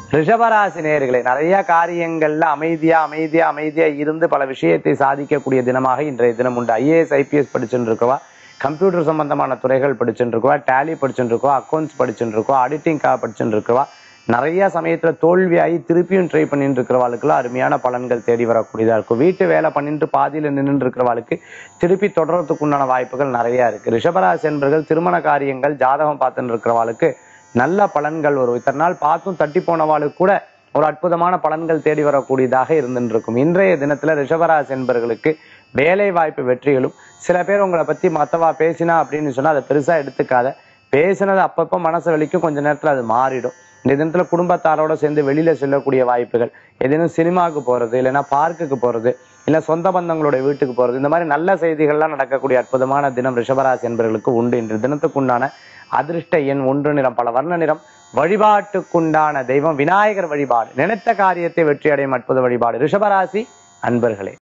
ரிஷபராசி நேயர்களே நிறைய காரியங்கள்ல அமைதியா அமைதியா அமைதியா இருந்து பல விஷயத்தை சாதிக்கக்கூடிய தினமாக இன்றைய தினம் உண்டு ஐஏஎஸ் ஐபிஎஸ் படிச்சுட்டு இருக்கவா கம்ப்யூட்டர் சம்பந்தமான துறைகள் படிச்சுட்டு இருக்கவா டேலி படிச்சுட்டு இருக்கவா அக்கௌண்ட்ஸ் படிச்சுட்டு இருக்கவா ஆடிட்டிங்காக படிச்சுட்டு இருக்கவா நிறைய சமயத்துல தோல்வியாகி திருப்பியும் ட்ரை பண்ணிட்டு இருக்கிறவாளுக்குலாம் அருமையான பலன்கள் தேடி வரக்கூடியதா இருக்கும் வீட்டு வேலை பண்ணிட்டு பாதியில நின்று இருக்கிறவாளுக்கு திருப்பி தொடர்றதுக்கு உண்டான வாய்ப்புகள் நிறைய இருக்கு ரிஷபராசி என்பர்கள் திருமண காரியங்கள் ஜாதகம் பார்த்துட்டு இருக்கிறவாளுக்கு நல்ல பலன்கள் வரும் இத்தனை நாள் பார்த்தும் தட்டி போனவாளுக்கு கூட ஒரு அற்புதமான பலன்கள் தேடி வரக்கூடியதாக இருந்துட்டு இருக்கும் இன்றைய தினத்துல ரிஷபராசி என்பர்களுக்கு வேலை வாய்ப்பு வெற்றிகளும் சில பேர் உங்களை பத்தி மத்தவா பேசினா அப்படின்னு சொன்னா அதை பெருசா எடுத்துக்காத பேசினது அப்பப்போ மனசு வலிக்கும் கொஞ்ச நேரத்துல அது மாறிடும் இந்த தினத்துல குடும்பத்தாரோட சேர்ந்து வெளியில செல்லக்கூடிய வாய்ப்புகள் ஏதேனும் சினிமாவுக்கு போறது இல்லைன்னா பார்க்குக்கு போறது இல்ல சொந்த பந்தங்களுடைய வீட்டுக்கு போறது இந்த மாதிரி நல்ல செய்திகள்லாம் நடக்கக்கூடிய அற்புதமான தினம் ரிஷபராசி என்பவர்களுக்கு உண்டு இன்று தினத்துக்குண்டான அதிர்ஷ்ட எண் ஒன்று நிறம் பல வர்ண நிறம் வழிபாட்டுக்குண்டான தெய்வம் விநாயகர் வழிபாடு நினைத்த காரியத்தை வெற்றி அடையும் அற்புத வழிபாடு ரிஷபராசி அன்பர்களே